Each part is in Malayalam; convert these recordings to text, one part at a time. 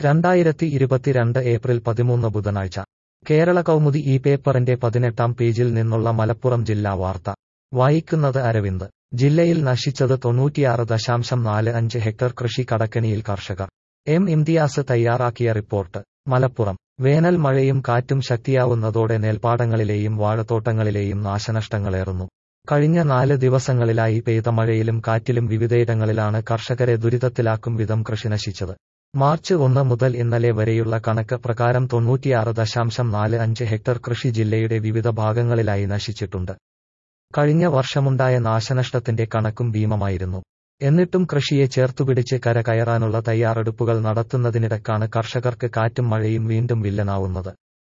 രണ്ടായിരത്തി ഇരുപത്തിരണ്ട് ഏപ്രിൽ പതിമൂന്ന് ബുധനാഴ്ച കേരള കൗമുദി ഈ പേപ്പറിന്റെ പതിനെട്ടാം പേജിൽ നിന്നുള്ള മലപ്പുറം ജില്ലാ വാർത്ത വായിക്കുന്നത് അരവിന്ദ് ജില്ലയിൽ നശിച്ചത് തൊണ്ണൂറ്റിയാറ് ദശാംശം നാല് അഞ്ച് ഹെക്ടർ കൃഷി കടക്കണിയിൽ കർഷകർ എം ഇംതിയാസ് തയ്യാറാക്കിയ റിപ്പോർട്ട് മലപ്പുറം വേനൽ മഴയും കാറ്റും ശക്തിയാവുന്നതോടെ നെൽപ്പാടങ്ങളിലെയും വാഴത്തോട്ടങ്ങളിലെയും നാശനഷ്ടങ്ങളേറുന്നു കഴിഞ്ഞ നാല് ദിവസങ്ങളിലായി പെയ്ത മഴയിലും കാറ്റിലും വിവിധയിടങ്ങളിലാണ് കർഷകരെ ദുരിതത്തിലാക്കും വിധം കൃഷി നശിച്ചത് മാർച്ച് ഒന്ന് മുതൽ ഇന്നലെ വരെയുള്ള കണക്ക് പ്രകാരം തൊണ്ണൂറ്റിയാറ് ദശാംശം നാല് അഞ്ച് ഹെക്ടർ കൃഷി ജില്ലയുടെ വിവിധ ഭാഗങ്ങളിലായി നശിച്ചിട്ടുണ്ട് കഴിഞ്ഞ വർഷമുണ്ടായ നാശനഷ്ടത്തിന്റെ കണക്കും ഭീമമായിരുന്നു എന്നിട്ടും കൃഷിയെ ചേർത്തുപിടിച്ച് കര കയറാനുള്ള തയ്യാറെടുപ്പുകൾ നടത്തുന്നതിനിടക്കാണ് കർഷകർക്ക് കാറ്റും മഴയും വീണ്ടും വില്ലനാവുന്നത്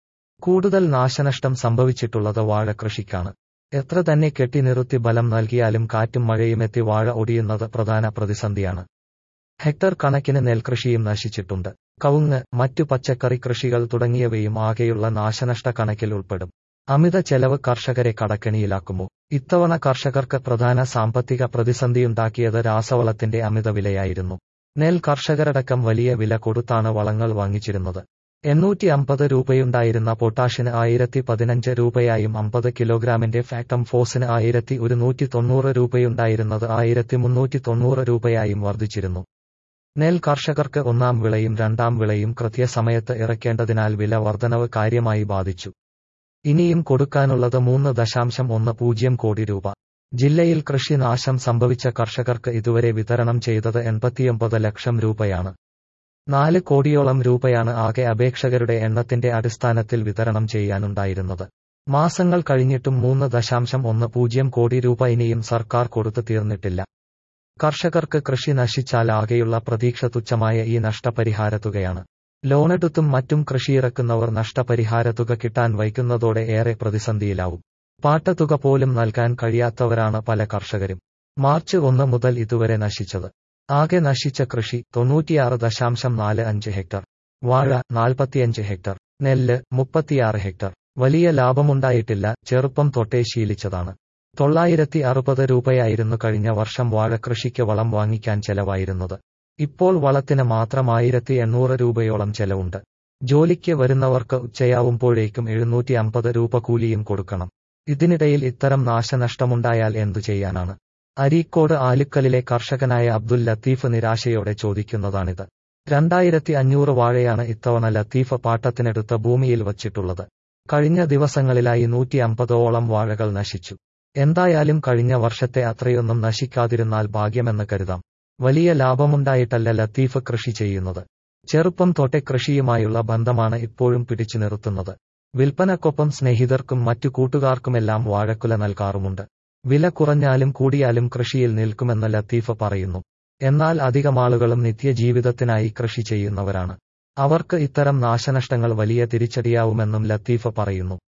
കൂടുതൽ നാശനഷ്ടം സംഭവിച്ചിട്ടുള്ളത് വാഴ കൃഷിക്കാണ് എത്ര തന്നെ കെട്ടിനിറുത്തി ബലം നൽകിയാലും കാറ്റും മഴയുമെത്തി വാഴ ഒടിയുന്നത് പ്രധാന പ്രതിസന്ധിയാണ് ഹെക്ടർ കണക്കിന് നെൽകൃഷിയും നശിച്ചിട്ടുണ്ട് കവുങ്ങ് മറ്റു പച്ചക്കറി കൃഷികൾ തുടങ്ങിയവയും ആകെയുള്ള നാശനഷ്ട കണക്കിൽ ഉൾപ്പെടും അമിത ചെലവ് കർഷകരെ കടക്കണിയിലാക്കുമോ ഇത്തവണ കർഷകർക്ക് പ്രധാന സാമ്പത്തിക പ്രതിസന്ധിയുണ്ടാക്കിയത് രാസവളത്തിന്റെ അമിത വിലയായിരുന്നു നെൽ കർഷകരടക്കം വലിയ വില കൊടുത്താണ് വളങ്ങൾ വാങ്ങിച്ചിരുന്നത് എണ്ണൂറ്റി അമ്പത് രൂപയുണ്ടായിരുന്ന പൊട്ടാഷിന് ആയിരത്തി പതിനഞ്ച് രൂപയായും അമ്പത് കിലോഗ്രാമിന്റെ ഫാക്ടം ഫോസിന് ആയിരത്തി ഒരുന്നൂറ്റി തൊണ്ണൂറ് രൂപയുണ്ടായിരുന്നത് ആയിരത്തി മുന്നൂറ്റി തൊണ്ണൂറ് രൂപയായും വർദ്ധിച്ചിരുന്നു നെൽ കർഷകർക്ക് ഒന്നാം വിളയും രണ്ടാം വിളയും കൃത്യസമയത്ത് ഇറക്കേണ്ടതിനാൽ വില വർധനവ് കാര്യമായി ബാധിച്ചു ഇനിയും കൊടുക്കാനുള്ളത് മൂന്ന് ദശാംശം ഒന്ന് പൂജ്യം കോടി രൂപ ജില്ലയിൽ കൃഷി നാശം സംഭവിച്ച കർഷകർക്ക് ഇതുവരെ വിതരണം ചെയ്തത് എൺപത്തിയൊമ്പത് ലക്ഷം രൂപയാണ് നാല് കോടിയോളം രൂപയാണ് ആകെ അപേക്ഷകരുടെ എണ്ണത്തിന്റെ അടിസ്ഥാനത്തിൽ വിതരണം ചെയ്യാനുണ്ടായിരുന്നത് മാസങ്ങൾ കഴിഞ്ഞിട്ടും മൂന്ന് ദശാംശം ഒന്ന് പൂജ്യം കോടി രൂപ ഇനിയും സർക്കാർ കൊടുത്തു തീർന്നിട്ടില്ല കർഷകർക്ക് കൃഷി നശിച്ചാൽ ആകെയുള്ള പ്രതീക്ഷ തുച്ഛമായ ഈ നഷ്ടപരിഹാരത്തുകയാണ് ലോണെടുത്തും മറ്റും കൃഷിയിറക്കുന്നവർ നഷ്ടപരിഹാരത്തുക കിട്ടാൻ വൈകുന്നതോടെ ഏറെ പ്രതിസന്ധിയിലാവും പാട്ടത്തുക പോലും നൽകാൻ കഴിയാത്തവരാണ് പല കർഷകരും മാർച്ച് ഒന്ന് മുതൽ ഇതുവരെ നശിച്ചത് ആകെ നശിച്ച കൃഷി തൊണ്ണൂറ്റിയാറ് ദശാംശം നാല് അഞ്ച് ഹെക്ടർ വാഴ നാൽപ്പത്തിയഞ്ച് ഹെക്ടർ നെല്ല് മുപ്പത്തിയാറ് ഹെക്ടർ വലിയ ലാഭമുണ്ടായിട്ടില്ല ചെറുപ്പം തൊട്ടേ ശീലിച്ചതാണ് തൊള്ളായിരത്തി അറുപത് രൂപയായിരുന്നു കഴിഞ്ഞ വർഷം വാഴകൃഷിക്ക് വളം വാങ്ങിക്കാൻ ചെലവായിരുന്നത് ഇപ്പോൾ വളത്തിന് മാത്രം ആയിരത്തി എണ്ണൂറ് രൂപയോളം ചെലവുണ്ട് ജോലിക്ക് വരുന്നവർക്ക് ഉച്ചയാവുമ്പോഴേക്കും എഴുന്നൂറ്റി അമ്പത് രൂപ കൂലിയും കൊടുക്കണം ഇതിനിടയിൽ ഇത്തരം നാശനഷ്ടമുണ്ടായാൽ എന്തു ചെയ്യാനാണ് അരീക്കോട് ആലുക്കലിലെ കർഷകനായ അബ്ദുൽ ലത്തീഫ് നിരാശയോടെ ചോദിക്കുന്നതാണിത് രണ്ടായിരത്തി അഞ്ഞൂറ് വാഴയാണ് ഇത്തവണ ലത്തീഫ് പാട്ടത്തിനെടുത്ത ഭൂമിയിൽ വച്ചിട്ടുള്ളത് കഴിഞ്ഞ ദിവസങ്ങളിലായി നൂറ്റി അമ്പതോളം വാഴകൾ നശിച്ചു എന്തായാലും കഴിഞ്ഞ വർഷത്തെ അത്രയൊന്നും നശിക്കാതിരുന്നാൽ ഭാഗ്യമെന്ന് കരുതാം വലിയ ലാഭമുണ്ടായിട്ടല്ല ലത്തീഫ് കൃഷി ചെയ്യുന്നത് ചെറുപ്പം തൊട്ടെ കൃഷിയുമായുള്ള ബന്ധമാണ് ഇപ്പോഴും പിടിച്ചു നിർത്തുന്നത് വിൽപ്പനക്കൊപ്പം സ്നേഹിതർക്കും മറ്റു കൂട്ടുകാർക്കുമെല്ലാം വാഴക്കുല നൽകാറുമുണ്ട് വില കുറഞ്ഞാലും കൂടിയാലും കൃഷിയിൽ നിൽക്കുമെന്ന് ലത്തീഫ് പറയുന്നു എന്നാൽ അധികമാളുകളും നിത്യജീവിതത്തിനായി കൃഷി ചെയ്യുന്നവരാണ് അവർക്ക് ഇത്തരം നാശനഷ്ടങ്ങൾ വലിയ തിരിച്ചടിയാവുമെന്നും ലത്തീഫ് പറയുന്നു